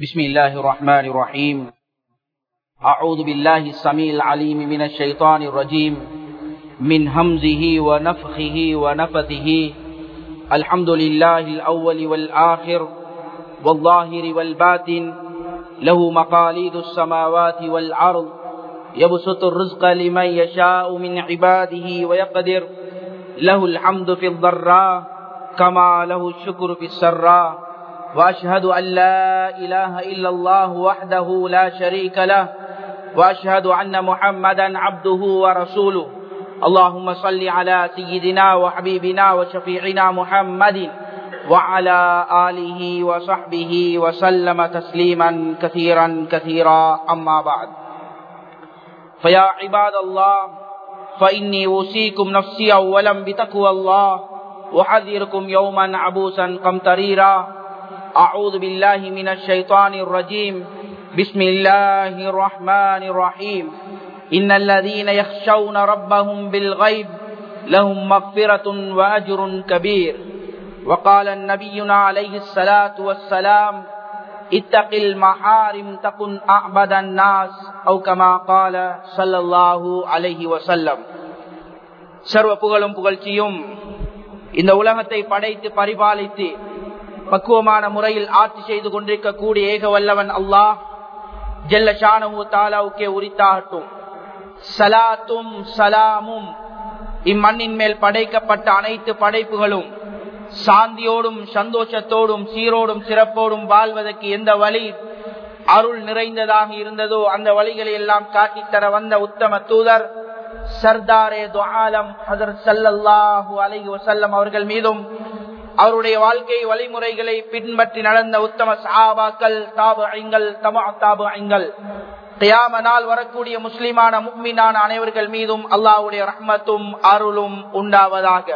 بسم الله الرحمن الرحيم أعوذ بالله السميع العليم من الشيطان الرجيم من همزه ونفخه ونفثه الحمد لله الأول والآخر والظاهر والباطن له مقاليد السماوات والأرض يبسط الرزق لمن يشاء من عباده ويقدر له الحمد في الضراء كما له الشكر في السراء وأشهد أن لا إله إلا الله وحده لا شريك له وأشهد أن محمدا عبده ورسوله اللهم صل على سيدنا وحبيبنا وشفيعنا محمد وعلى آله وصحبه وسلم تسليما كثيرا كثيرا أما بعد فيا عباد الله فإني أوصيكم نفسي أولا بتقوى الله وحذركم يوما عبوسا قمطريرا أعوذ بالله من الشيطان الرجيم بسم الله الرحمن الرحيم إن الذين يخشون ربهم بالغيب لهم مغفرة وأجر كبير وقال النبينا عليه الصلاة والسلام اتق المحارم تكن أعبد الناس أو كما قال صلى الله عليه وسلم சர்வ புகழும் புகழ்ச்சியும் இந்த உலகத்தை படைத்து பரிபாலித்து பக்குவமான முறையில் ஆட்சி செய்து கொண்டிருக்கக்கூடிய ஏக வல்லவன் அல்லாஹ் ஜெல்ல ஷானு தாலாவுக்கே உரித்தாகட்டும் சலாத்தும் சலாமும் இம்மண்ணின் மேல் படைக்கப்பட்ட அனைத்து படைப்புகளும் சாந்தியோடும் சந்தோஷத்தோடும் சீரோடும் சிறப்போடும் வாழ்வதற்கு எந்த வழி அருள் நிறைந்ததாக இருந்ததோ அந்த வழிகளை எல்லாம் காட்டித்தர வந்த உத்தம தூதர் சர்தாரே துஆலம் ஹதர் சல்லல்லாஹு அலைஹி வஸல்லம் அவர்கள் மீதும் அவருடைய வாழ்க்கை வழிமுறைகளை பின்பற்றி நடந்த உத்தம சஹாபாக்கள் தாபு ஐங்கள் தமா தாபு ஐங்கள் தியாம நாள் வரக்கூடிய முஸ்லிமான முக்மீனான அனைவர்கள் மீதும் அல்லாஹுடைய ரஹ்மத்தும் அருளும் உண்டாவதாக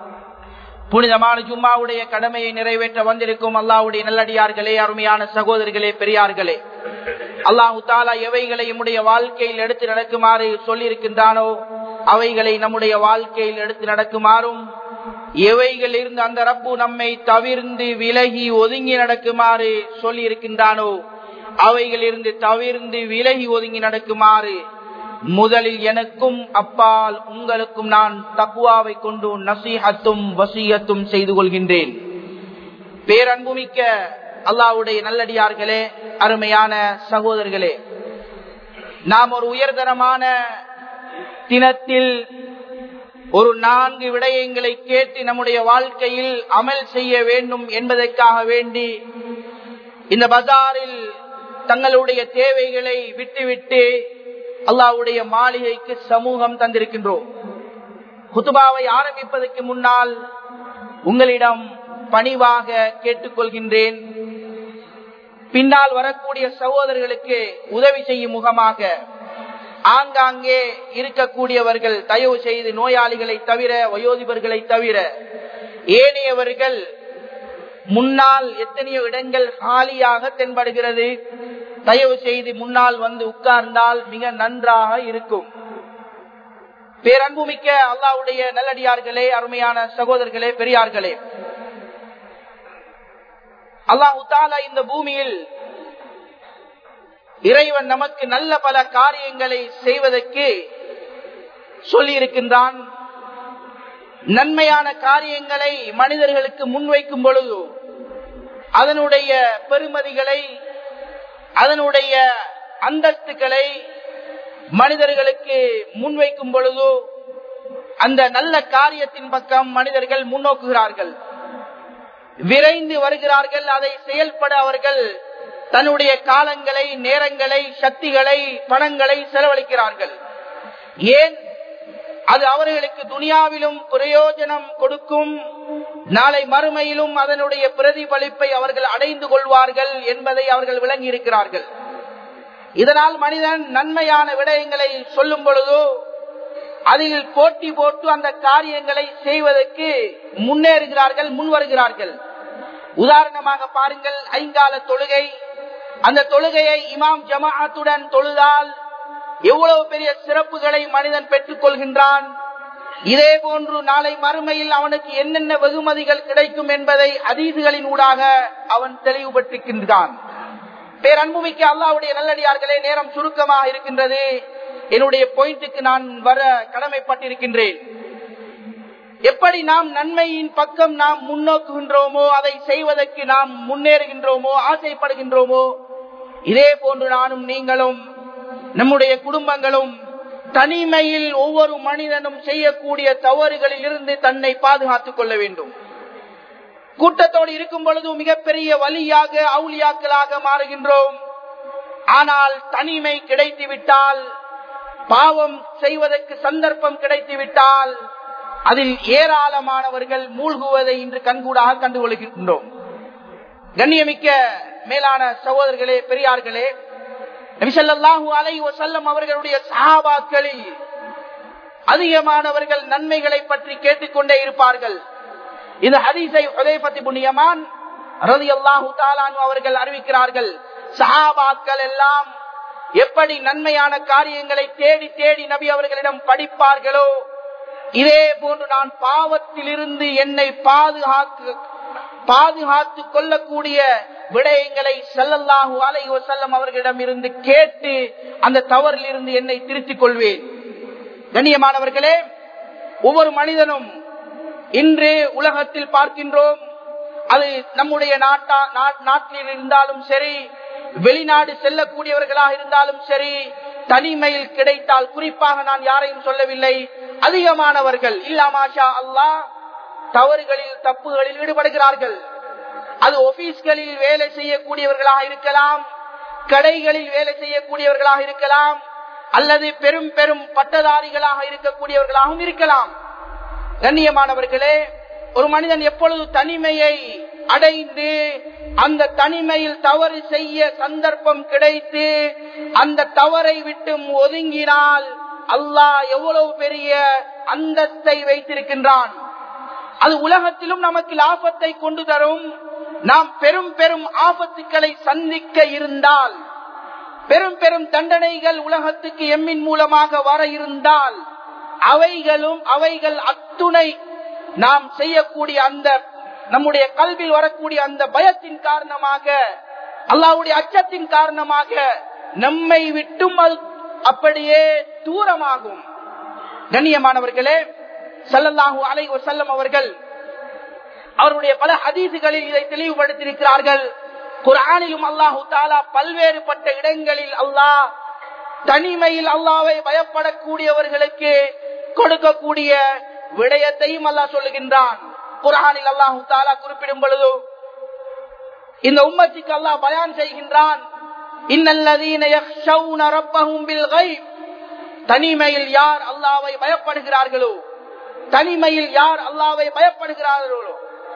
புனிதமான ஜும்மாவுடைய கடமையை நிறைவேற்ற வந்திருக்கும் அல்லாவுடைய நல்லடியார்களே அருமையான சகோதரிகளே பெரியார்களே அல்லாஹு தாலா எவைகளை நம்முடைய வாழ்க்கையில் எடுத்து நடக்குமாறு சொல்லியிருக்கின்றானோ அவைகளை நம்முடைய வாழ்க்கையில் எடுத்து நடக்குமாறும் எவைகள் இருந்து அந்த ரப்பு நம்மை தவிர்ந்து விலகி ஒதுங்கி நடக்குமாறு சொல்லி இருக்கின்றானோ அவைகள் இருந்து தவிர்ந்து விலகி ஒதுங்கி நடக்குமாறு முதலில் எனக்கும் அப்பால் உங்களுக்கும் நான் தக்குவாவை கொண்டு நசீகத்தும் வசியத்தும் செய்து கொள்கின்றேன் பேரன்புமிக்க அல்லாவுடைய நல்லடியார்களே அருமையான சகோதரர்களே நாம் ஒரு உயர்தரமான தினத்தில் ஒரு நான்கு விடயங்களை கேட்டு நம்முடைய வாழ்க்கையில் அமல் செய்ய வேண்டும் என்பதற்காக வேண்டி இந்த பஜாரில் தங்களுடைய தேவைகளை விட்டுவிட்டு அல்லாவுடைய மாளிகைக்கு சமூகம் தந்திருக்கின்றோம் குத்துபாவை ஆரம்பிப்பதற்கு முன்னால் உங்களிடம் பணிவாக கேட்டுக்கொள்கின்றேன் பின்னால் வரக்கூடிய சகோதரர்களுக்கு உதவி செய்யும் முகமாக ஆங்காங்கே இருக்கக்கூடியவர்கள் தயவு செய்து நோயாளிகளை தவிர வயோதிபர்களை தவிர ஏனையவர்கள் முன்னால் எத்தனையோ இடங்கள் காலியாக தென்படுகிறது தயவு செய்து முன்னால் வந்து உட்கார்ந்தால் மிக நன்றாக இருக்கும் பேரன்புமிக்க அல்லாவுடைய நல்லடியார்களே அருமையான சகோதரர்களே பெரியார்களே அல்லாஹு தாலா இந்த பூமியில் இறைவன் நமக்கு நல்ல பல காரியங்களை செய்வதற்கு சொல்லி இருக்கின்றான் நன்மையான காரியங்களை மனிதர்களுக்கு முன்வைக்கும் பொழுது அதனுடைய பெருமதிகளை அதனுடைய அந்தஸ்துகளை மனிதர்களுக்கு முன்வைக்கும் பொழுது அந்த நல்ல காரியத்தின் பக்கம் மனிதர்கள் முன்னோக்குகிறார்கள் விரைந்து வருகிறார்கள் அதை செயல்பட அவர்கள் தன்னுடைய காலங்களை நேரங்களை சக்திகளை பணங்களை செலவழிக்கிறார்கள் ஏன் அது அவர்களுக்கு துனியாவிலும் பிரயோஜனம் கொடுக்கும் நாளை மறுமையிலும் அதனுடைய பிரதிபலிப்பை அவர்கள் அடைந்து கொள்வார்கள் என்பதை அவர்கள் விளங்கி இருக்கிறார்கள் இதனால் மனிதன் நன்மையான விடயங்களை சொல்லும் பொழுதோ அதில் போட்டி போட்டு அந்த காரியங்களை செய்வதற்கு முன்னேறுகிறார்கள் முன் வருகிறார்கள் உதாரணமாக பாருங்கள் ஐங்கால தொழுகை அந்த தொழுகையை இமாம் ஜமாஅத்துடன் தொழுதால் எவ்வளவு பெரிய சிறப்புகளை மனிதன் பெற்றுக் கொள்கின்றான் இதே போன்று நாளை மறுமையில் அவனுக்கு என்னென்ன வெகுமதிகள் கிடைக்கும் என்பதை அதீதுகளின் ஊடாக அவன் தெளிவுபட்டிருக்கின்றான் பேரன்புமிக்க அல்லாவுடைய நல்லடியார்களே நேரம் சுருக்கமாக இருக்கின்றது என்னுடைய பாயிண்ட்டுக்கு நான் வர கடமைப்பட்டிருக்கின்றேன் எப்படி நாம் நன்மையின் பக்கம் நாம் முன்னோக்குகின்றோமோ அதை செய்வதற்கு நாம் முன்னேறுகின்றோமோ ஆசைப்படுகின்றோமோ இதே போன்று நானும் நீங்களும் நம்முடைய குடும்பங்களும் தனிமையில் ஒவ்வொரு மனிதனும் செய்யக்கூடிய தவறுகளில் இருந்து தன்னை பாதுகாத்துக் கொள்ள வேண்டும் கூட்டத்தோடு இருக்கும் பொழுது மிகப்பெரிய வழியாக அவுளியாக்களாக மாறுகின்றோம் ஆனால் தனிமை கிடைத்து விட்டால் பாவம் செய்வதற்கு சந்தர்ப்பம் கிடைத்து விட்டால் அதில் ஏராளமானவர்கள் மூழ்குவதை இன்று கண்கூடாக கண்டுகொள்கின்றோம் கண்ணியமிக்க மேலான சகோதரர்களே பெரியார்களே நபிசல்லாஹூ அலை செல்லம் அவர்களுடைய சஹாபாக்களில் அதிகமானவர்கள் நன்மைகளை பற்றி கேட்டுக்கொண்டே இருப்பார்கள் இது ஹதீஸை உதயபத்தி புண்ணியமான் ரதி அல்லாஹூ தாலானு அவர்கள் அறிவிக்கிறார்கள் சஹாபாக்கள் எல்லாம் எப்படி நன்மையான காரியங்களை தேடி தேடி நபி அவர்களிடம் படிப்பார்களோ இதே போன்று நான் பாவத்திலிருந்து என்னை பாதுகாக்க பாதுகாத்து கொள்ளக்கூடிய விடயங்களை செல்லல்லாஹு அலை செல்லம் அவர்களிடம் இருந்து கேட்டு அந்த தவறில் இருந்து என்னை திருத்திக் கொள்வேன் கண்ணியமானவர்களே ஒவ்வொரு மனிதனும் இன்று உலகத்தில் பார்க்கின்றோம் அது நம்முடைய நாட்டா நாட்டில் இருந்தாலும் சரி வெளிநாடு செல்லக்கூடியவர்களாக இருந்தாலும் சரி தனிமையில் கிடைத்தால் குறிப்பாக நான் யாரையும் சொல்லவில்லை அதிகமானவர்கள் இல்லாமாஷா அல்லா தவறுகளில் தப்புகளில் ஈடுபடுகிறார்கள் அது ஆபீஸ்களில் வேலை செய்யக்கூடியவர்களாக இருக்கலாம் கடைகளில் வேலை செய்யக்கூடியவர்களாக இருக்கலாம் அல்லது பெரும் பெரும் பட்டதாரிகளாக இருக்கக்கூடியவர்களாகவும் இருக்கலாம் கண்ணியமானவர்களே ஒரு மனிதன் எப்பொழுது தனிமையை அடைந்து அந்த தனிமையில் தவறு செய்ய சந்தர்ப்பம் கிடைத்து அந்த தவறை விட்டு ஒதுங்கினால் அல்லாஹ் எவ்வளவு பெரிய அந்தஸ்தை வைத்திருக்கின்றான் அது உலகத்திலும் நமக்கு லாபத்தை கொண்டு தரும் நாம் பெரும் பெரும் ஆபத்துக்களை சந்திக்க இருந்தால் பெரும் பெரும் தண்டனைகள் உலகத்துக்கு எம்மின் மூலமாக வர இருந்தால் அவைகளும் அவைகள் அத்துணை நாம் செய்யக்கூடிய அந்த நம்முடைய கல்வியில் வரக்கூடிய அந்த பயத்தின் காரணமாக அல்லாவுடைய அச்சத்தின் காரணமாக நம்மை விட்டும் அது அப்படியே தூரமாகும் கண்ணியமானவர்களே சல்லல்லாஹு அலை செல்லம் அவர்கள் அவருடைய பல ஹதீசுகளில் இதை தெளிவுபடுத்தியிருக்கிறார்கள் குரானிலும் அல்லாஹு தாலா பல்வேறுபட்ட இடங்களில் அல்லாஹ் தனிமையில் அல்லாவை பயப்படக்கூடியவர்களுக்கு கொடுக்கக்கூடிய விடயத்தையும் அல்லாஹ் சொல்லுகின்றான் குரானில் அல்லாஹு தாலா குறிப்பிடும் பொழுது இந்த உம்மத்திக்கு அல்லாஹ் பயான் செய்கின்றான் தனிமையில் யார் அல்லாவை பயப்படுகிறார்களோ தனிமையில் யார் அல்லாவை பயப்படுகிறார்களோ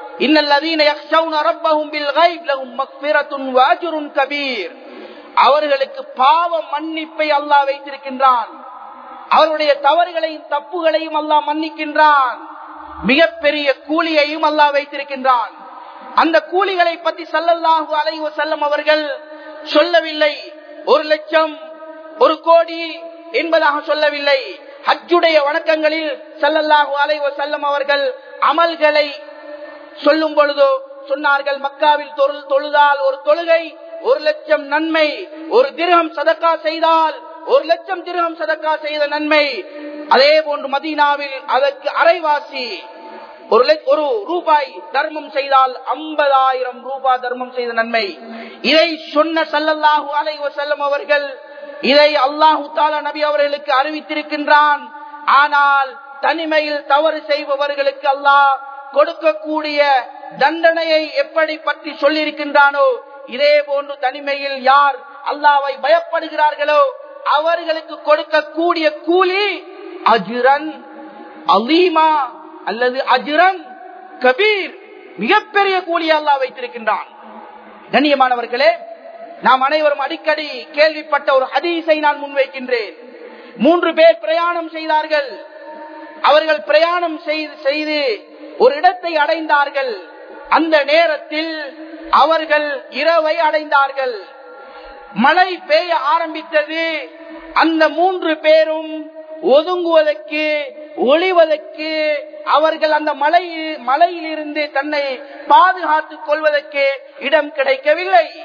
அவர்களுக்கு பாவ மன்னிப்பை அல்லாஹ் வைத்திருக்கின்றான் அவருடைய தவறுகளையும் தப்புகளையும் அல்லாஹ் மன்னிக்கின்றான் மிகப்பெரிய கூலியையும் அல்லாஹ் வைத்திருக்கின்றான் அந்த கூலிகளை பற்றி சல்லல்லாஹு அலைவ செல்லம் அவர்கள் சொல்லவில்லை ஒரு லட்சம் ஒரு கோடி என்பதாக சொல்லவில்லை ஹஜ்ஜுடைய வணக்கங்களில் சல்லல்லாஹு அலைவ செல்லம் அவர்கள் அமல்களை சொல்லும் பொழுதோ சொன்னார்கள் மக்காவில் தொழுதால் ஒரு தொழுகை ஒரு லட்சம் நன்மை ஒரு திருகம் சதக்கா செய்தால் ஒரு லட்சம் திருகம் சதக்கா செய்த நன்மை அதே போன்று மதீனாவில் அதற்கு அரைவாசி ஒரு ஒரு ரூபாய் தர்மம் செய்தால் ஐம்பதாயிரம் ரூபாய் தர்மம் செய்த நன்மை இதை சொன்ன சல்லல்லாஹு அலை செல்லம் அவர்கள் இதை அல்லாஹு தாலா நபி அவர்களுக்கு அறிவித்திருக்கின்றான் ஆனால் தனிமையில் தவறு செய்பவர்களுக்கு அல்லாஹ் கொடுக்கக்கூடிய தண்டனையை எப்படி பற்றி சொல்லியிருக்கின்றானோ இதே போன்று தனிமையில் யார் அல்லாவை பயப்படுகிறார்களோ அவர்களுக்கு கொடுக்கக்கூடிய கூலி அஜுரன் அலீமா அல்லது அஜுரன் கபீர் மிகப்பெரிய கூலியை அல்லா வைத்திருக்கின்றான் கண்ணியமானவர்களே நாம் அனைவரும் அடிக்கடி கேள்விப்பட்ட ஒரு ஹதீஸை நான் முன்வைக்கின்றேன் மூன்று பேர் பிரயாணம் செய்தார்கள் அவர்கள் பிரயாணம் செய்து ஒரு இடத்தை அடைந்தார்கள் அந்த நேரத்தில் அவர்கள் இரவை அடைந்தார்கள் மழை பெய்ய ஆரம்பித்தது அந்த மூன்று பேரும் ஒதுங்குவதற்கு ஒளிவதற்கு அவர்கள் அந்த மலை மலையிலிருந்து தன்னை பாதுகாத்துக் கொள்வதற்கு இடம் கிடைக்கவில்லை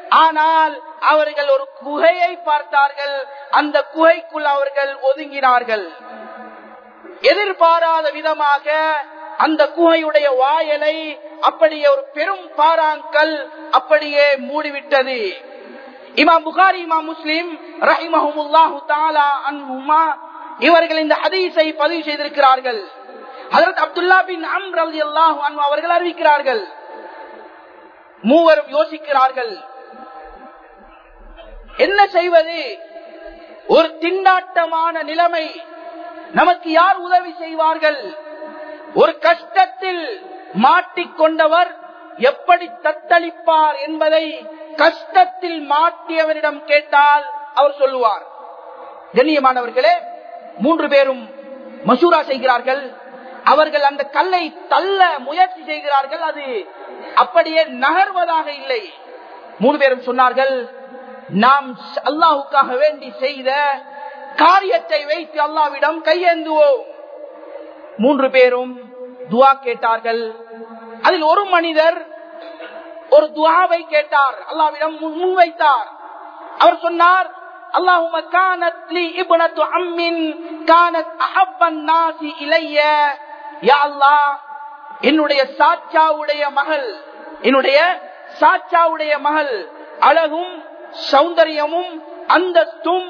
ஆனால் அவர்கள் ஒரு குகையை பார்த்தார்கள் அந்த குகைக்குள் அவர்கள் ஒதுங்கினார்கள் எதிர்பாராத விதமாக அந்த குகையுடைய வாயலை அப்படியே ஒரு பெரும் பாறாங்கல் அப்படியே மூடிவிட்டது இமாம் புகாரி இமாம் முஸ்லிம் ரஹிமஹமுல்லாஹு தாலா அன்ஹுமா இவர்கள் இந்த ஹதீஸை பதிவு செய்திருக்கிறார்கள் ஹதரத் அப்துல்லா பின் அம் ரவி அல்லாஹு அன்ஹு அவர்கள் அறிவிக்கிறார்கள் மூவரும் யோசிக்கிறார்கள் என்ன செய்வது ஒரு திண்டாட்டமான நிலைமை நமக்கு யார் உதவி செய்வார்கள் ஒரு கஷ்டத்தில் மாட்டிக்கொண்டவர் எப்படி தத்தளிப்பார் என்பதை கஷ்டத்தில் மாட்டியவரிடம் கேட்டால் அவர் சொல்லுவார் கண்ணியமானவர்களே மூன்று பேரும் மசூரா செய்கிறார்கள் அவர்கள் அந்த கல்லை தள்ள முயற்சி செய்கிறார்கள் அது அப்படியே நகர்வதாக இல்லை மூணு பேரும் சொன்னார்கள் நாம் அல்லாஹுக்காக வேண்டி செய்த காரியத்தை வைத்து அல்லாவிடம் கையேந்துவோம் மூன்று பேரும் துவா கேட்டார்கள் அதில் ஒரு மனிதர் ஒரு துவாவை கேட்டார் அல்லாவிடம் முன்வைத்தார் அவர் சொன்னார் اللهم كانت لي ابنة عم كانت احب الناس الي يا الله என்னுடைய சாச்சாவுடைய மகள் என்னுடைய சாச்சாவுடைய மகள் அழகும் சௌந்தரியமும் அந்தஸ்தும்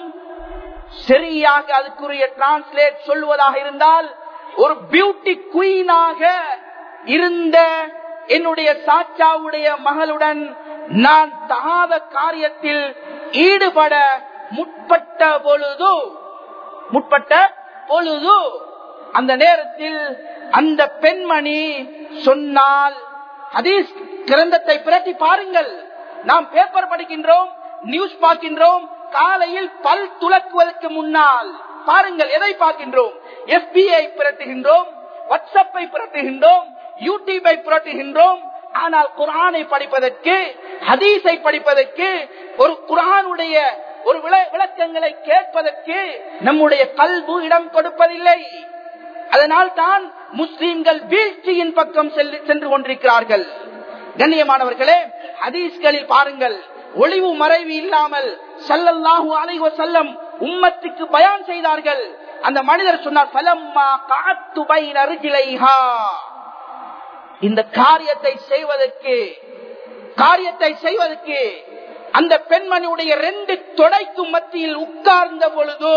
சரியாக அதுக்குரிய டிரான்ஸ்லேட் சொல்லுவதாக இருந்தால் ஒரு பியூட்டி குயினாக இருந்த என்னுடைய சாச்சாவுடைய மகளுடன் நான் தகாத காரியத்தில் ஈடுபட முற்பட்ட பொழுது முற்பட்ட பொழுது அந்த நேரத்தில் அந்த பெண்மணி சொன்னால் ஹதீஸ் கிரந்தத்தை பிரட்டி பாருங்கள் நாம் பேப்பர் படிக்கின்றோம் நியூஸ் பார்க்கின்றோம் காலையில் பல் துலக்குவதற்கு முன்னால் பாருங்கள் எதை பார்க்கின்றோம் எஃபிஐ பிரட்டுகின்றோம் வாட்ஸ்அப்பை பிரட்டுகின்றோம் யூடியூபை புரட்டுகின்றோம் ஆனால் குரானை படிப்பதற்கு ஹதீஸை படிப்பதற்கு ஒரு குரானுடைய ஒரு விளக்கங்களை கேட்பதற்கு நம்முடைய கல்வு இடம் கொடுப்பதில்லை அதனால் தான் முஸ்லீம்கள் வீழ்ச்சியின் பக்கம் சென்று கொண்டிருக்கிறார்கள் கண்ணியமானவர்களே ஹதீஸ்களில் பாருங்கள் ஒளிவு மறைவு இல்லாமல் சல்லல்லாஹு அலைவ செல்லம் உம்மத்துக்கு பயான் செய்தார்கள் அந்த மனிதர் சொன்னார் பலம்மா காத்துபை நறுகிலைஹா இந்த காரியத்தை செய்வதற்கு காரியத்தை செய்வதற்கு அந்த பெண்மணியுடைய ரெண்டு தொடைக்கும் மத்தியில் உட்கார்ந்த பொழுது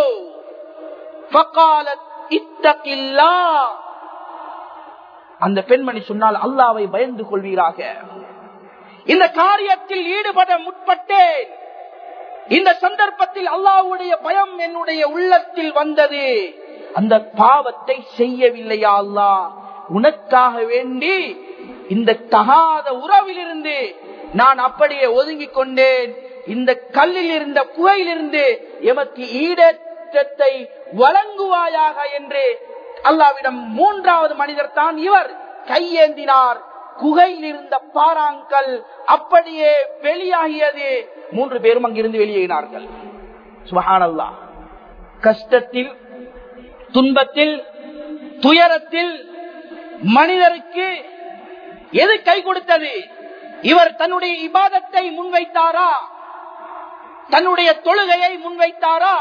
அந்த பெண்மணி சொன்னால் அல்லாவை பயந்து கொள்வீராக இந்த காரியத்தில் ஈடுபட முற்பட்டேன் இந்த சந்தர்ப்பத்தில் அல்லாவுடைய பயம் என்னுடைய உள்ளத்தில் வந்தது அந்த பாவத்தை செய்யவில்லையா அல்லா உனக்காக வேண்டி இந்த தகாத உறவிலிருந்து நான் அப்படியே ஒதுங்கிக் கொண்டேன் இந்த கல்லில் இருந்த புகையிலிருந்து எமக்கு ஈடேற்றத்தை வழங்குவாயாக என்று அல்லாவிடம் மூன்றாவது மனிதர் தான் இவர் கையேந்தினார் குகையில் இருந்த பாறாங்கல் அப்படியே வெளியாகியது மூன்று பேரும் அங்கிருந்து வெளியேறினார்கள் சுபஹானல்லா கஷ்டத்தில் துன்பத்தில் துயரத்தில் மனிதருக்கு எது கை கொடுத்தது இவர் தன்னுடைய இபாதத்தை முன்வைத்தாரா தன்னுடைய தொழுகையை முன்வைத்தாரா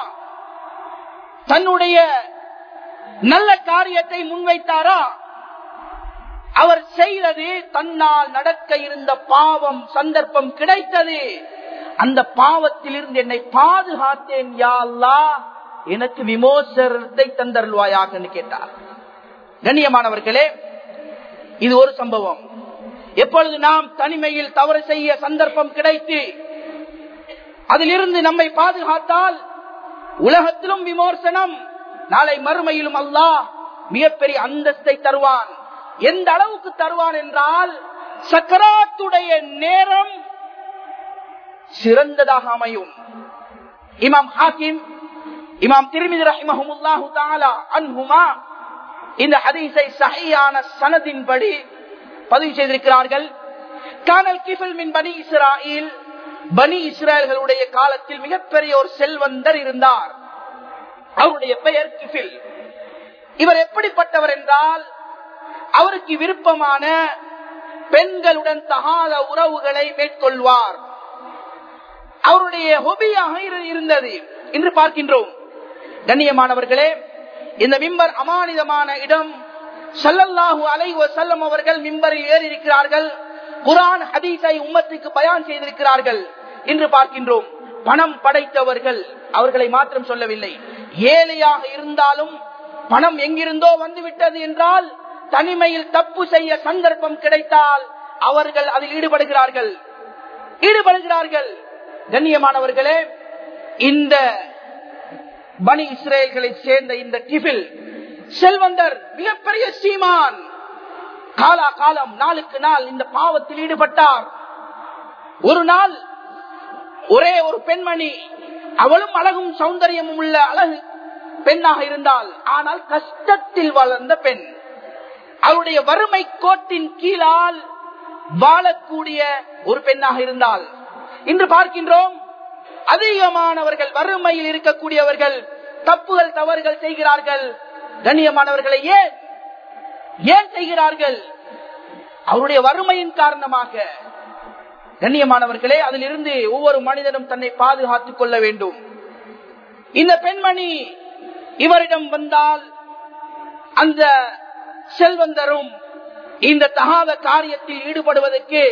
தன்னுடைய நல்ல காரியத்தை முன்வைத்தாரா அவர் செய்தது தன்னால் நடக்க இருந்த பாவம் சந்தர்ப்பம் கிடைத்தது அந்த பாவத்தில் இருந்து என்னை பாதுகாத்தேன் யாழ்லா எனக்கு விமோசனத்தை தந்தருள்வாயாக கேட்டார் கண்ணியமானவர்களே இது ஒரு சம்பவம் எப்பொழுது நாம் தனிமையில் தவறு செய்ய சந்தர்ப்பம் கிடைத்து அதிலிருந்து நம்மை பாதுகாத்தால் உலகத்திலும் விமோசனம் நாளை மறுமையிலும் அல்லாஹ் மிகப்பெரிய அந்தஸ்தை தருவான் எந்த அளவுக்கு தருவான் என்றால் சக்கராத்துடைய நேரம் சிறந்ததாக அமையும் இமாம் ஹாக்கிம் இமாம் திருமிதி ரஹிமஹமுல்லாஹு தாலா அன்ஹுமா இந்த ஹதீஸை சஹியான சனதின்படி பதிவு செய்திருக்கிறார்கள் கானல் கிஃபில் மின் பனி இஸ்ராயில் பனி இஸ்ரேல்களுடைய காலத்தில் மிகப்பெரிய ஒரு செல்வந்தர் இருந்தார் அவருடைய பெயர் கிஃபில் இவர் எப்படிப்பட்டவர் என்றால் அவருக்கு விருப்பமான பெண்களுடன் தகாத உறவுகளை மேற்கொள்வார் அவருடைய ஹொபியாக இரு- இருந்தது என்று பார்க்கின்றோம் கண்ணியமானவர்களே இந்த மிம்பர் அமானிதமான இடம் ஸல்லல்லாஹு அலைஹி வஸல்லம் அவர்கள் மிம்பரில் ஏறி இருக்கிறார்கள் குர்ஆன் ஹதீஸை உம்மத்துக்கு பயான் செய்திருக்கிறார்கள் என்று பார்க்கின்றோம் பணம் படைத்தவர்கள் அவர்களை மாத்திரம் சொல்லவில்லை ஏழையாக இருந்தாலும் பணம் எங்கிருந்தோ வந்துவிட்டது என்றால் தனிமையில் தப்பு செய்ய சந்தர்ப்பம் கிடைத்தால் அவர்கள் அதில் ஈடுபடுகிறார்கள் ஈடுபடுகிறார்கள் கண்ணியமானவர்களே இந்த பனி இஸ்ரேல்களை சேர்ந்த இந்த டிபில் செல்வந்தர் மிகப்பெரிய சீமான் காலா காலம் நாளுக்கு நாள் இந்த பாவத்தில் ஈடுபட்டார் ஒரு நாள் ஒரே ஒரு பெண்மணி அவளும் அழகும் சௌந்தரியமும் உள்ள அழகு பெண்ணாக இருந்தால் ஆனால் கஷ்டத்தில் வளர்ந்த பெண் அவருடைய வறுமை கோட்டின் கீழால் வாழக்கூடிய ஒரு பெண்ணாக இருந்தால் இன்று பார்க்கின்றோம் அதிகமானவர்கள் வறுமையில் இருக்கக்கூடியவர்கள் தப்புகள் தவறுகள் செய்கிறார்கள் கண்ணியமானவர்களை ஏன் ஏன் செய்கிறார்கள் அவருடைய வறுமையின் காரணமாக கண்ணியமானவர்களே அதிலிருந்து ஒவ்வொரு மனிதனும் தன்னை பாதுகாத்துக் கொள்ள வேண்டும் இந்த பெண்மணி இவரிடம் வந்தால் அந்த செல்வந்தரும் இந்த தகாத காரியத்தில் ஈடுபடுவதற்கு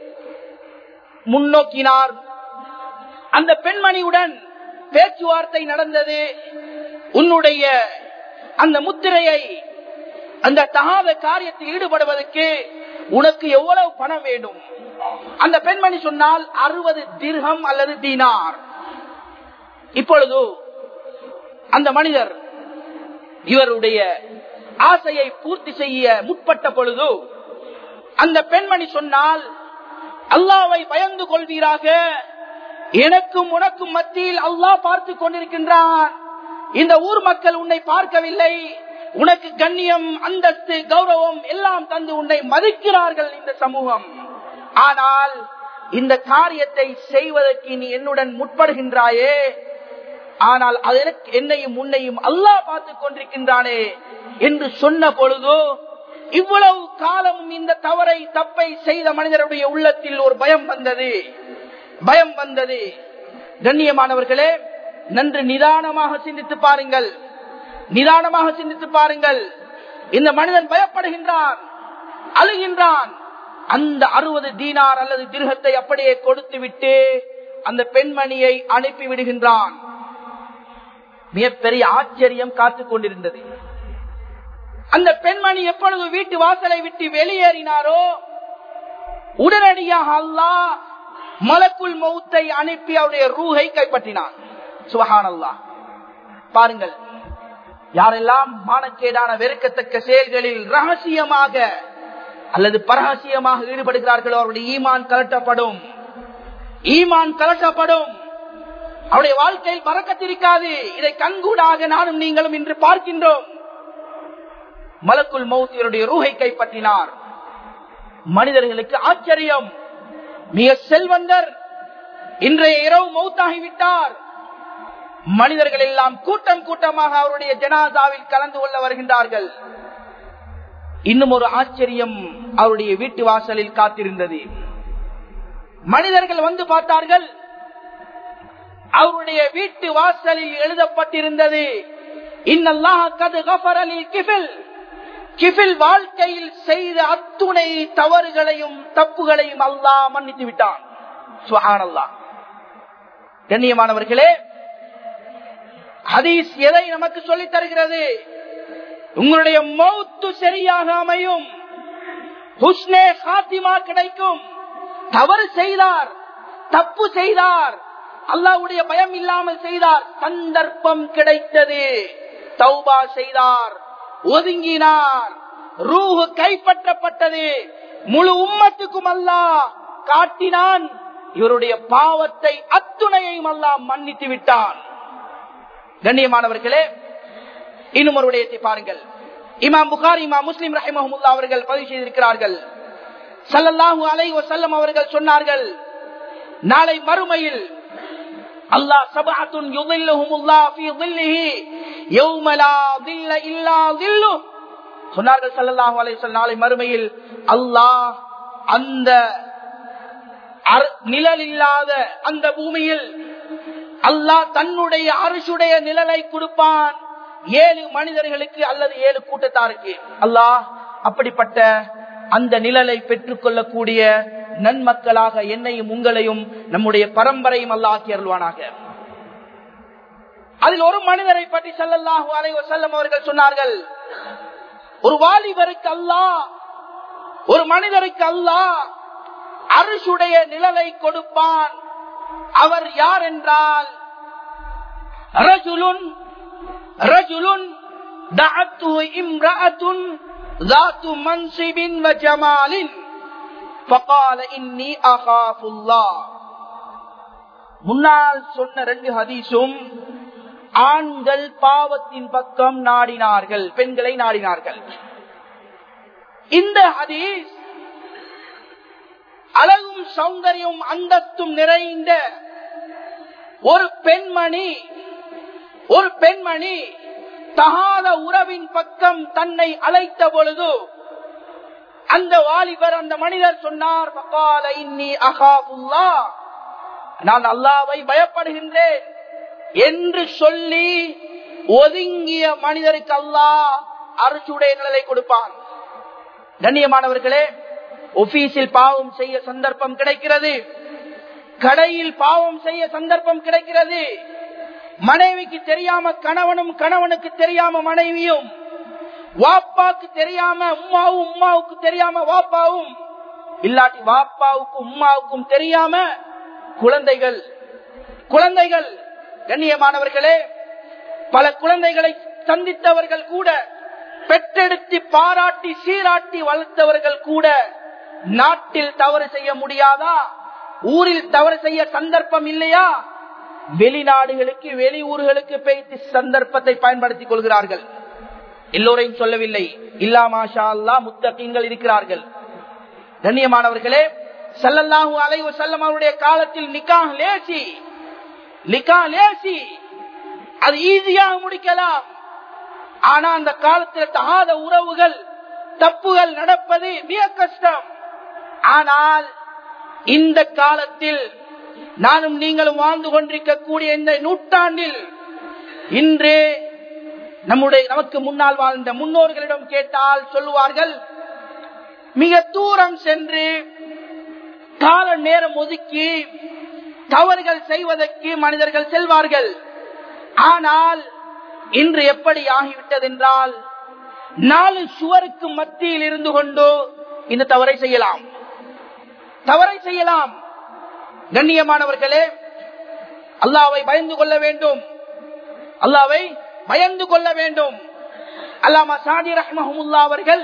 முன்னோக்கினார் அந்த பெண்மணியுடன் பேச்சுவார்த்தை நடந்தது உன்னுடைய அந்த முத்திரையை அந்த தகாத காரியத்தில் ஈடுபடுவதற்கு உனக்கு எவ்வளவு பணம் வேண்டும் அந்த பெண்மணி சொன்னால் அறுபது திர்கம் அல்லது தீனார் இப்பொழுது அந்த மனிதர் இவருடைய ஆசையை பூர்த்தி செய்ய முற்பட்ட பொழுது அந்த பெண்மணி சொன்னால் அல்லாவை பயந்து கொள்வீராக எனக்கும் உனக்கும் மத்தியில் அல்லாஹ் பார்த்து கொண்டிருக்கின்றான் இந்த ஊர் மக்கள் உன்னை பார்க்கவில்லை உனக்கு கண்ணியம் அந்தஸ்து கௌரவம் எல்லாம் தந்து உன்னை மதிக்கிறார்கள் இந்த சமூகம் ஆனால் இந்த காரியத்தை செய்வதற்கு நீ என்னுடன் முற்படுகின்றாயே ஆனால் அதற்கு என்னையும் உன்னையும் அல்லாஹ் பார்த்துக் கொண்டிருக்கின்றானே என்று சொன்ன பொழுது இவ்வளவு காலமும் இந்த தவறை தப்பை செய்த மனிதருடைய உள்ளத்தில் ஒரு பயம் வந்தது பயம் வந்தது கண்ணியமானவர்களே நன்று நிதானமாக சிந்தித்து பாருங்கள் நிதானமாக சிந்தித்து பாருங்கள் இந்த மனிதன் பயப்படுகின்றான் அழுகின்றான் அந்த அறுபது தீனார் அல்லது திருகத்தை அப்படியே கொடுத்து விட்டு அந்த பெண்மணியை அனுப்பி விடுகின்றான் மிகப்பெரிய ஆச்சரியம் காத்துக் கொண்டிருந்தது அந்த பெண்மணி எப்பொழுது வீட்டு வாசலை விட்டு வெளியேறினாரோ உடனடியாக அல்லாஹ் மலக்குள் மௌத்தை அனுப்பி அவருடைய ரூஹை கைப்பற்றினான் சுபஹான் அல்லாஹ் பாருங்கள் யாரெல்லாம் மானக்கேடான வெறுக்கத்தக்க செயல்களில் ரகசியமாக அல்லது பரகசியமாக ஈடுபடுகிறார்களோ அவருடைய ஈமான் கலட்டப்படும் ஈமான் கலட்டப்படும் அவருடைய வாழ்க்கையில் பறக்கத்திருக்காது இதை கண்கூடாக நானும் நீங்களும் இன்று பார்க்கின்றோம் மலக்குள் மௌத் இவருடைய ரூஹை கைப்பற்றினார் மனிதர்களுக்கு ஆச்சரியம் மிக செல்வந்தர் இன்றைய இரவு மௌத்தாகிவிட்டார் மனிதர்கள் எல்லாம் கூட்டம் கூட்டமாக அவருடைய ஜனாதாவில் கலந்து கொள்ள வருகின்றார்கள் இன்னும் ஒரு ஆச்சரியம் அவருடைய வீட்டு வாசலில் காத்திருந்தது மனிதர்கள் வந்து பார்த்தார்கள் அவருடைய வீட்டு வாசலில் எழுதப்பட்டிருந்தது இன்னல்லாஹ் கது கஃபரலில் கிஃபில் கிஃபில் வாழ்க்கையில் செய்த அத்துணை தவறுகளையும் தப்புகளையும் அல்லாஹ் மன்னித்து விட்டான் சுஹானல்லாஹ் கண்ணியமானவர்களே ஹதீஸ் எதை நமக்கு சொல்லித் தருகிறது உங்களுடைய மௌத்து சரியாக அமையும் ஹுஸ்னே ஹாத்திமா கிடைக்கும் தவறு செய்தார் தப்பு செய்தார் அல்லாவுடைய பயம் இல்லாமல் செய்தார் சந்தர்ப்பம் கிடைத்தது தௌபா செய்தார் ஒதுங்கினார் ரூஹு கைப்பற்றப்பட்டது முழு உம்மத்துக்கும் அல்லாஹ் காட்டினான் இவருடைய பாவத்தை அத்துணையையும் அல்லாஹ் மன்னித்து விட்டான் கண்ணியமானவர்களே இன்னும் ஒரு விடயத்தை பாருங்கள் இமாம் புகாரி இமாம் முஸ்லிம் ரஹிமஹமுல்லா அவர்கள் பதிவு செய்திருக்கிறார்கள் சல்லல்லாஹு அலைஹி வஸல்லம் அவர்கள் சொன்னார்கள் நாளை மறுமையில் அல்லாஹ் சபஅத்துன் யுதில்லுஹுமுல்லாஹ் ஃபீ ظில்லிஹி யௌம லா ظில்ல இல்லா ظில்லு சொன்னார்கள் ஸல்லல்லாஹு அலைஹி வஸல்லம் நாளை மறுமையில் அல்லாஹ் அந்த அர்- நிழல் இல்லாத அந்த பூமியில் அல்லாஹ் தன்னுடைய அரசுடைய நிழலை கொடுப்பான் ஏழு மனிதர்களுக்கு அல்லது ஏழு கூட்டத்தாருக்கு அல்லாஹ் அப்படிப்பட்ட அந்த நிழலை பெற்றுக் கொள்ளக்கூடிய நன்மக்களாக என்னையும் உங்களையும் நம்முடைய பரம்பரையும் அல்லாஹ் அருள்வானாக அதில் ஒரு மனிதரை பற்றி ஸல்லல்லாஹு அலைஹி வஸல்லம் அவர்கள் சொன்னார்கள் ஒரு வாலிபருக்கு அல்லாஹ் ஒரு மனிதருக்கு அல்லாஹ் அரசுடைய நிழலை கொடுப்பான் அவர் யார் என்றால் ரஜுலுன் ரஜுலுன் دعته امرأة ذات منصب وجمال فقال إني أخاف الله முன்னால் சொன்ன ரெண்டு ஹதீஸும் ஆண்கள் பாவத்தின் பக்கம் நாடினார்கள் பெண்களை நாடினார்கள் இந்த ஹதீஸ் அழகும் சௌந்தரியம் அந்தஸ்தும் நிறைந்த ஒரு பெண்மணி ஒரு பெண்மணி தகாத உறவின் பக்கம் தன்னை அழைத்த பொழுது அந்த வாலிபர் அந்த மனிதர் சொன்னார் "ஃபகால இன்னி அகாஃபுல்லாஹ்." நான் அல்லாவை பயப்படுகின்றேன் என்று சொல்லி ஒதுங்கிய மனிதருக்கு அல்லாஹ் அரசுடைய நிலை கொடுப்பான் கண்ணியமானவர்களே ஒபீஸில் பாவம் செய்ய சந்தர்ப்பம் கிடைக்கிறது கடையில் பாவம் செய்ய சந்தர்ப்பம் கிடைக்கிறது மனைவிக்கு தெரியாம கணவனும் கணவனுக்கு தெரியாம மனைவியும் வாப்பாக்கு தெரியாம உம்மாவும் உம்மாவுக்கு தெரியாம வாப்பாவும் இல்லாட்டி வாப்பாவுக்கும் உம்மாவுக்கும் தெரியாம குழந்தைகள் குழந்தைகள் கண்ணியமானவர்களே பல குழந்தைகளை சந்தித்தவர்கள் கூட பெற்றெடுத்து பாராட்டி சீராட்டி வளர்த்தவர்கள் கூட நாட்டில் தவறு செய்ய முடியாதா ஊரில் தவறு செய்ய சந்தர்ப்பம் இல்லையா வெளிநாடுகளுக்கு வெளி ஊர்களுக்கு பேசி சந்தர்ப்பத்தை பயன்படுத்திக் கொள்கிறார்கள் எல்லோரையும் சொல்லவில்லை இல்லா மாஷா அல்லா முத்தகீன்கள் இருக்கிறார்கள் கண்ணியமானவர்களே சல்லல்லாஹு அலைஹி செல்லம் அவருடைய காலத்தில் நிக்கா லேசி நிக்கா லேசி அது ஈஸியாக முடிக்கலாம் ஆனா அந்த காலத்தில் தகாத உறவுகள் தப்புகள் நடப்பது மிக கஷ்டம் ஆனால் இந்த காலத்தில் நானும் நீங்களும் வாழ்ந்து கொண்டிருக்கக்கூடிய இந்த நூற்றாண்டில் இன்று நம்முடைய நமக்கு முன்னால் வாழ்ந்த முன்னோர்களிடம் கேட்டால் சொல்லுவார்கள் மிக தூரம் சென்று கால நேரம் ஒதுக்கி தவறுகள் செய்வதற்கு மனிதர்கள் செல்வார்கள் ஆனால் இன்று எப்படி ஆகிவிட்டது என்றால் நாலு சுவருக்கு மத்தியில் இருந்து கொண்டு இந்த தவறை செய்யலாம் தவறை செய்யலாம் கண்ணியமானவர்களே அல்லாவை பயந்து கொள்ள வேண்டும் அல்லாவை பயந்து கொள்ள வேண்டும் அல்லாமா சாதி ரஹ்மஹமுல்லா அவர்கள்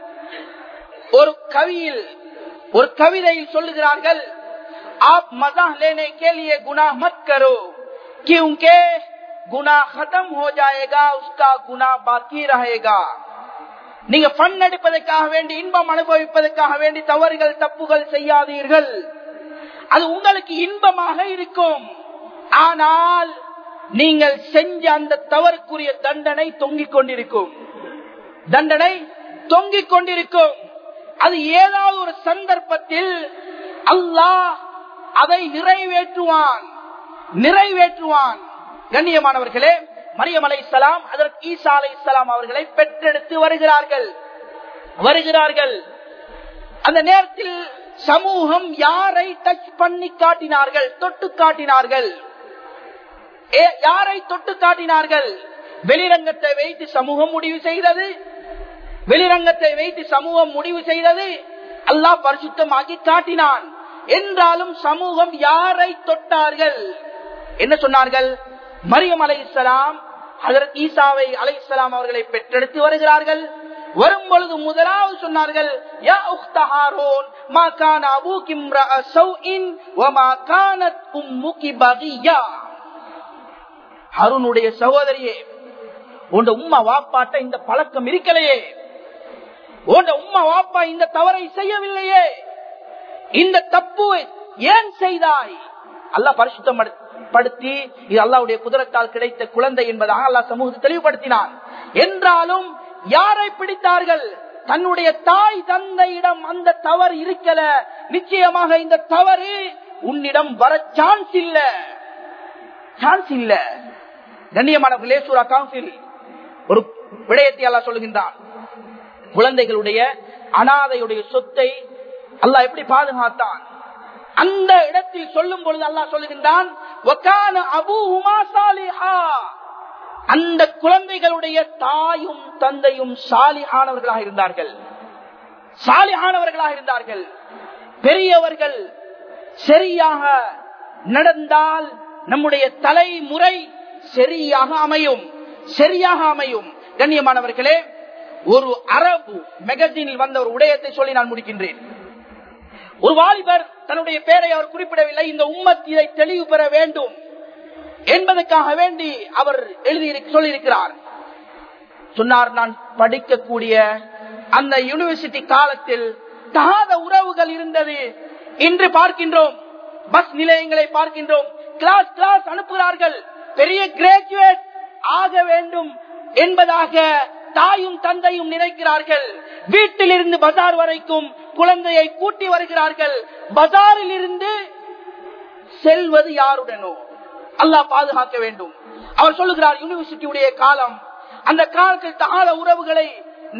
ஒரு கவியில் ஒரு கவிதையில் சொல்லுகிறார்கள் आप मजाक लेने के लिए गुनाह मत करो क्योंकि गुनाह खत्म हो जाएगा उसका गुनाह बाकी रहेगा நீங்க பண் எடுப்பதற்காக வேண்டி இன்பம் அனுபவிப்பதற்காக வேண்டி தவறுகள் தப்புகள் செய்யாதீர்கள் அது உங்களுக்கு இன்பமாக இருக்கும் ஆனால் நீங்கள் செஞ்ச அந்த தவறுக்குரிய தண்டனை தொங்கிக் கொண்டிருக்கும் தண்டனை தொங்கிக் கொண்டிருக்கும் அது ஏதாவது ஒரு சந்தர்ப்பத்தில் அல்லாஹ் அதை நிறைவேற்றுவான் நிறைவேற்றுவான் கண்ணியமானவர்களே மரியம் அலை இஸ்லாம் அதற்கு ஈசா அலை இஸ்லாம் அவர்களை பெற்றெடுத்து வருகிறார்கள் வருகிறார்கள் அந்த நேரத்தில் சமூகம் யாரை டச் பண்ணி காட்டினார்கள் தொட்டு காட்டினார்கள் ஏ- யாரை தொட்டு காட்டினார்கள் வெளிரங்கத்தை வைத்து சமூகம் முடிவு செய்தது வெளிரங்கத்தை வைத்து சமூகம் முடிவு செய்தது அல்லாஹ் பரிசுத்தமாக்கி காட்டினான் என்றாலும் சமூகம் யாரை தொட்டார்கள் என்ன சொன்னார்கள் மரியம் அலை இஸ்லாம் அதற்கு ஈசாவை அலை இஸ்லாம் அவர்களை பெற்றெடுத்து வருகிறார்கள் வரும் பொழுது முதலாவது சொன்னார்கள் யா உக்த ஹாரூன் மா கான அபூகி இம்ரஅ சௌஇன் வ மா கானத் உம்முகி பகியா ஹாரூனுடைய சகோதரியே உண்ட உம்மா வாப்பாட்ட இந்த பழக்கம் இருக்கலையே உண்ட உம்மா வாப்பா இந்த தவறை செய்யவில்லையே இந்த தப்பு ஏன் செய்தாய் அல்லாஹ் பரிசுத்தம் படுத்தி இது அல்லாவுடைய குதிரத்தால் கிடைத்த குழந்தை என்பதாக அல்லாஹ் சமூகத்தை தெளிவுபடுத்தினான் என்றாலும் யாரை பிடித்தார்கள் தன்னுடைய தாய் தந்தையிடம் அந்த தவறு இருக்கல நிச்சயமாக இந்த தவறு உன்னிடம் வர சான்ஸ் இல்ல சான்ஸ் இல்ல கண்ணியமானவர்களே சூரா கவுன்சில் ஒரு விடயத்தை அல்லா சொல்லுகின்றான் குழந்தைகளுடைய அனாதையுடைய சொத்தை அல்லாஹ் எப்படி பாதுகாத்தான் அந்த இடத்தில் சொல்லும் பொழுது அல்லாஹ் சொல்லுகின்றான் அந்த குழந்தைகளுடைய தாயும் தந்தையும் சாலிஹானவர்களாக இருந்தார்கள் சாலிஹானவர்களாக இருந்தார்கள் பெரியவர்கள் சரியாக நடந்தால் நம்முடைய தலைமுறை சரியாக அமையும் சரியாக அமையும் கண்ணியமானவர்களே ஒரு அரபு மெகசினில் வந்த ஒரு உடையத்தை சொல்லி நான் முடிக்கின்றேன் ஒரு வாலிபர் தன்னுடைய பெயரை அவர் குறிப்பிடவில்லை இந்த உம்மத் இதை தெளிவு பெற வேண்டும் என்பதற்காக வேண்டி அவர் எழுதி சொல்லியிருக்கிறார் சொன்னார் நான் படிக்கக்கூடிய அந்த யூனிவர்சிட்டி காலத்தில் தகாத உறவுகள் இருந்தது இன்று பார்க்கின்றோம் பஸ் நிலையங்களை பார்க்கின்றோம் கிளாஸ் கிளாஸ் அனுப்புகிறார்கள் பெரிய கிராஜுவேட் ஆக வேண்டும் என்பதாக தாயும் தந்தையும் நினைக்கிறார்கள் வீட்டில் இருந்து பஜார் வரைக்கும் குழந்தையை கூட்டி வருகிறார்கள் பஜாரில் இருந்து செல்வது யாருடனோ அல்லாஹ் பாதுகாக்க வேண்டும் அவர் சொல்லுகிறார் யூனிவர்சிட்டியுடைய காலம் அந்த காலத்தில் தகாத உறவுகளை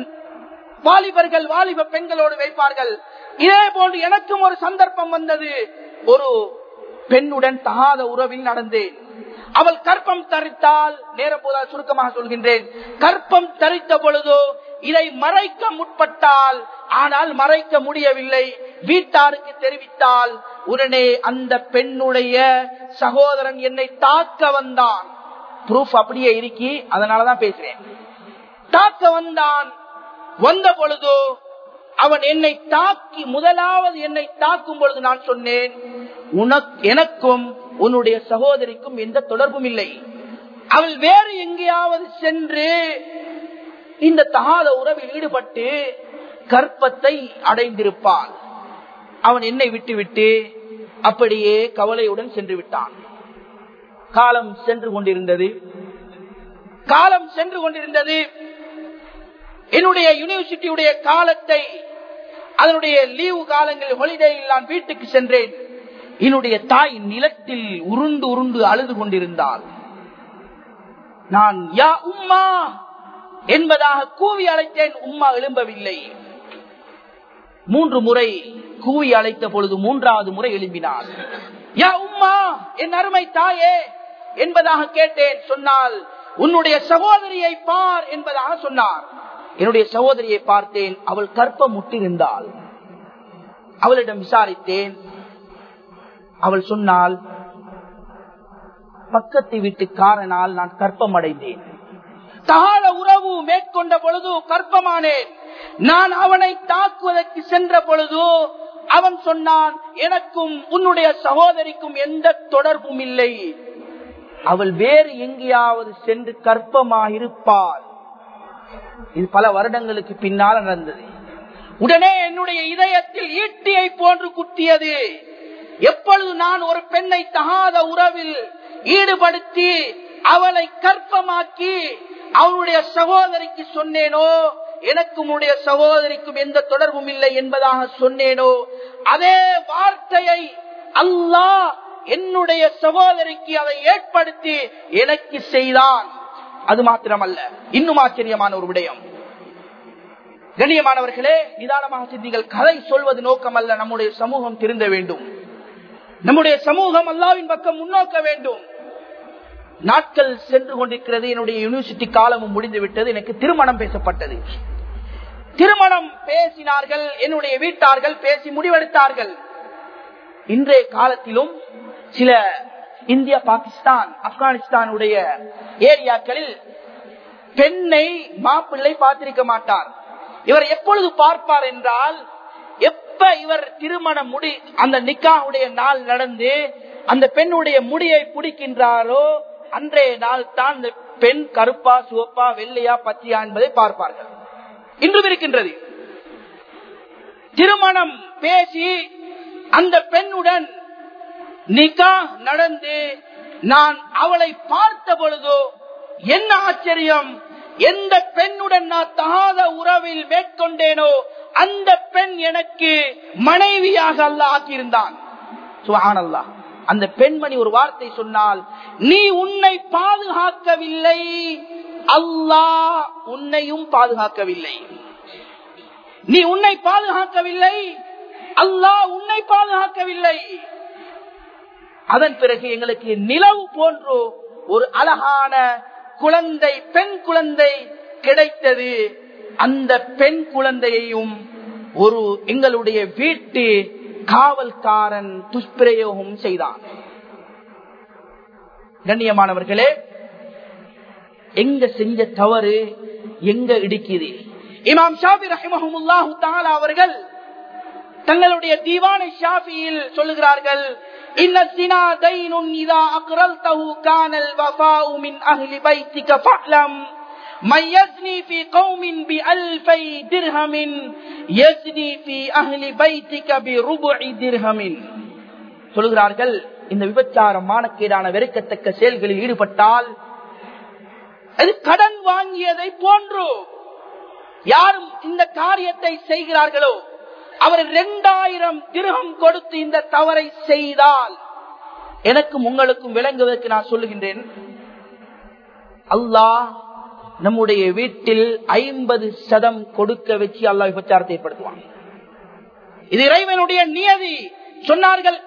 வாலிபர்கள் வாலிப பெண்களோடு வைப்பார்கள் இதே போன்று எனக்கும் ஒரு சந்தர்ப்பம் வந்தது ஒரு பெண்ணுடன் தகாத உறவில் நடந்தேன் அவள் கற்பம் தரித்தால் நேரம் போதா சுருக்கமாக சொல்கின்றேன் கற்பம் தரித்த பொழுதோ இதை மறைக்க முற்பட்டால் ஆனால் மறைக்க முடியவில்லை வீட்டாருக்கு தெரிவித்தால் உடனே அந்த பெண்ணுடைய சகோதரன் என்னை தாக்க வந்தான் ப்ரூஃப் அப்படியே இருக்கி அதனாலதான் பேசுறேன் தாக்க வந்தான் வந்த பொழுது அவன் என்னை தாக்கி முதலாவது என்னை தாக்கும் பொழுது நான் சொன்னேன் உனக்கு எனக்கும் உன்னுடைய சகோதரிக்கும் எந்த தொடர்பும் இல்லை அவள் வேறு எங்கேயாவது சென்று இந்த தகாத உறவில் ஈடுபட்டு கற்பத்தை அடைந்திருப்பான் அவன் என்னை விட்டுவிட்டு அப்படியே கவலையுடன் சென்று விட்டான் காலம் சென்று கொண்டிருந்தது காலம் சென்று கொண்டிருந்தது என்னுடைய யூனிவர்சிட்டியுடைய காலத்தை அதனுடைய லீவு காலங்களில் ஹொலிடேயில் நான் வீட்டுக்கு சென்றேன் என்னுடைய தாய் நிலத்தில் உருண்டு உருண்டு அழுது கொண்டிருந்தாள் நான் யா உம்மா என்பதாக கூவி அழைத்தேன் உம்மா எழும்பவில்லை மூன்று முறை கூவி அழைத்த பொழுது மூன்றாவது முறை எழும்பினாள் யா உம்மா என் அருமை தாயே என்பதாக கேட்டேன் சொன்னால் உன்னுடைய சகோதரியை பார் என்பதாக சொன்னார் என்னுடைய சகோதரியை பார்த்தேன் அவள் கற்பம் முட்டிருந்தாள் அவளிடம் விசாரித்தேன் அவள் சொன்னால் பக்கத்து வீட்டுக்காரனால் நான் கற்பம் அடைந்தேன் தகாத உறவு மேற்கொண்ட பொழுது கற்பமானேன் நான் அவனை தாக்குவதற்கு சென்ற பொழுது அவன் சொன்னான் எனக்கும் உன்னுடைய சகோதரிக்கும் எந்த தொடர்பும் இல்லை அவள் வேறு எங்கேயாவது சென்று கற்பமாயிருப்பாள் இது பல வருடங்களுக்கு பின்னால் நடந்தது உடனே என்னுடைய இதயத்தில் ஈட்டியை போன்று குத்தியது எப்பொழுது நான் ஒரு பெண்ணை தகாத உறவில் ஈடுபடுத்தி அவளை கற்பமாக்கி அவனுடைய சகோதரிக்கு சொன்னேனோ எனக்கும் உன்னுடைய சகோதரிக்கும் எந்த தொடர்பும் இல்லை என்பதாக சொன்னேனோ அதே வார்த்தையை அல்லாஹ் என்னுடைய சகோதரிக்கு அதை ஏற்படுத்தி எனக்கு செய்தான் அது மாத்திரமல்ல இன்னும் ஆச்சரியமான ஒரு விடயம் கண்ணியமானவர்களே நிதானமாக சிந்திகள் கதை சொல்வது நோக்கம் அல்ல நம்முடைய சமூகம் திருந்த வேண்டும் நம்முடைய சமூகம் அல்லாவின் பக்கம் முன்னோக்க வேண்டும் நாட்கள் சென்று கொண்டிருக்கிறது என்னுடைய யூனிவர்சிட்டி காலமும் முடிந்து விட்டது எனக்கு திருமணம் பேசப்பட்டது திருமணம் பேசினார்கள் என்னுடைய வீட்டார்கள் பேசி முடிவெடுத்தார்கள் இன்றைய காலத்திலும் சில இந்தியா பாகிஸ்தான் ஆப்கானிஸ்தானுடைய ஏரியாக்களில் பெண்ணை மாப்பிள்ளை பார்த்திருக்க மாட்டார் இவர் எப்பொழுது பார்ப்பார் என்றால் எப்ப இவர் திருமணம் முடி அந்த நிக்காவுடைய நாள் நடந்து அந்த பெண்ணுடைய முடியை பிடிக்கின்றாரோ அன்றைய நாள் தான் இந்த பெண் கருப்பா சிவப்பா வெள்ளையா பச்சையா என்பதை பார்ப்பார்கள் இன்றும் இருக்கின்றது திருமணம் பேசி அந்த பெண்ணுடன் நிக்கா நடந்து நான் அவளை பார்த்த பொழுதோ என்ன ஆச்சரியம் எந்த பெண்ணுடன் நான் தகாத உறவில் மேற்கொண்டேனோ அந்த பெண் எனக்கு மனைவியாக அல்ல ஆக்கியிருந்தான் சுகானல்லா அந்த பெண்மணி ஒரு வார்த்தை சொன்னால் நீ உன்னை பாதுகாக்கவில்லை அல்லாஹ் உன்னையும் பாதுகாக்கவில்லை நீ உன்னை பாதுகாக்கவில்லை அல்லாஹ் உன்னை பாதுகாக்கவில்லை அதன் பிறகு எங்களுக்கு நிலவு போன்றோ ஒரு அழகான குழந்தை பெண் குழந்தை கிடைத்தது அந்த பெண் குழந்தையையும் ஒரு எங்களுடைய வீட்டு காவல்காரன் துஷ்பிரயோகம் செய்தான் கண்ணியமானவர்களே எங்க செஞ்ச தவறு எங்க இடிக்குது இமாம் ஷாபி ரஹிமஹமுல்லாஹு தாலா அவர்கள் தங்களுடைய தீவானை ஷாஃபியில் சொல்லுகிறார்கள் إن الزنا دين إذا أقرلته كان الوفاء من أهل بيتك فاعلم من يزني في قوم بألفي درهم يزني في أهل بيتك بربع درهم சொல்லுகிறார்கள் இந்த விபச்சாரம் மானக்கேடான வெறுக்கத்தக்க செயல்களில் ஈடுபட்டால் அது கடன் வாங்கியதை போன்று யாரும் இந்த காரியத்தை செய்கிறார்களோ அவர் இரண்டாயிரம் திருகம் கொடுத்து இந்த தவறை செய்தால் எனக்கும் உங்களுக்கும் விளங்குவதற்கு நான் சொல்லுகின்றேன் அல்லாஹ் நம்முடைய வீட்டில் ஐம்பது சதம் கொடுக்க வச்சு அல்லாஹ் விபச்சாரத்தை ஏற்படுத்துவான் இது இறைவனுடைய நியதி சொன்னார்கள்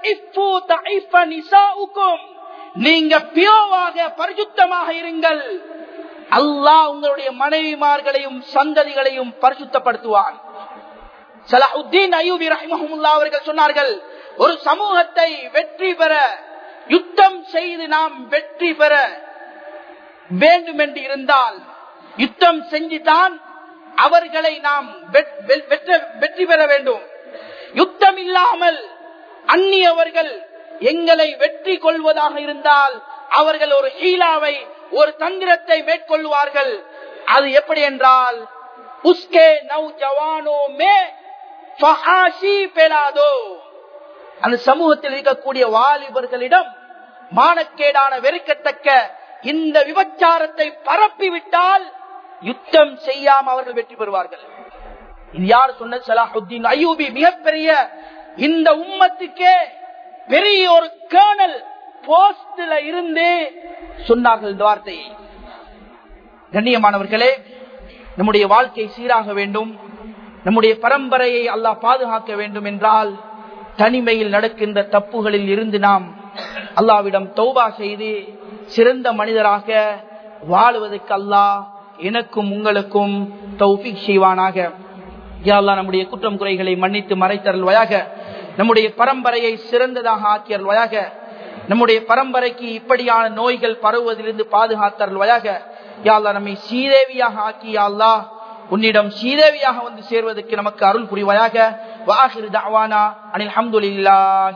நீங்க பியோவாக பரிசுத்தமாக இருங்கள் அல்லாஹ் உங்களுடைய மனைவிமார்களையும் சந்ததிகளையும் பரிசுத்தப்படுத்துவான் சலாஹுத்தீன் அயூபி ரஹிமஹமுல்லா அவர்கள் சொன்னார்கள் ஒரு சமூகத்தை வெற்றி பெற யுத்தம் செய்து நாம் வெற்றி பெற வேண்டும் என்று இருந்தால் யுத்தம் செஞ்சுதான் அவர்களை நாம் வெற்றி பெற வேண்டும் யுத்தம் இல்லாமல் அந்நியவர்கள் எங்களை வெற்றி கொள்வதாக இருந்தால் அவர்கள் ஒரு ஹீலாவை ஒரு தந்திரத்தை மேற்கொள்வார்கள் அது எப்படி என்றால் உஸ்கே நவ் ஜவானோ மே பெலாதோ அந்த சமூகத்தில் இருக்கக்கூடிய வாலிபர்களிடம் மானக்கேடான வெறுக்கத்தக்க இந்த விபச்சாரத்தை பரப்பிவிட்டால் யுத்தம் செய்யாம அவர்கள் வெற்றி பெறுவார்கள் இது யார் சொன்ன சலாஹுத்தீன் அயூபி மிகப்பெரிய இந்த உம்மத்துக்கே பெரிய ஒரு கேர்னல் போஸ்ட்ல இருந்து சொன்னார்கள் இந்த வார்த்தையை கண்ணியமானவர்களே நம்முடைய வாழ்க்கை சீராக வேண்டும் நம்முடைய பரம்பரையை அல்லாஹ் பாதுகாக்க வேண்டும் என்றால் தனிமையில் நடக்கின்ற தப்புகளில் இருந்து நாம் அல்லாவிடம் தௌபா செய்து சிறந்த மனிதராக வாழுவதற்கு அல்லாஹ் எனக்கும் உங்களுக்கும் தௌபிக் செய்வானாக யாழ்லா நம்முடைய குற்றம் குறைகளை மன்னித்து மறைத்தருள்வாயாக நம்முடைய பரம்பரையை சிறந்ததாக ஆக்கியருள்வாயாக நம்முடைய பரம்பரைக்கு இப்படியான நோய்கள் பரவுவதிலிருந்து பாதுகாத்தருள்வாயாக யாழ்லா நம்மை சீதேவியாக ஆக்கி யாழ்லா உன்னிடம் சீதேவியாக வந்து சேர்வதற்கு நமக்கு அருள் புரிவாயாக வாஹிர் தாவானா அனில் அஹமதுல்லா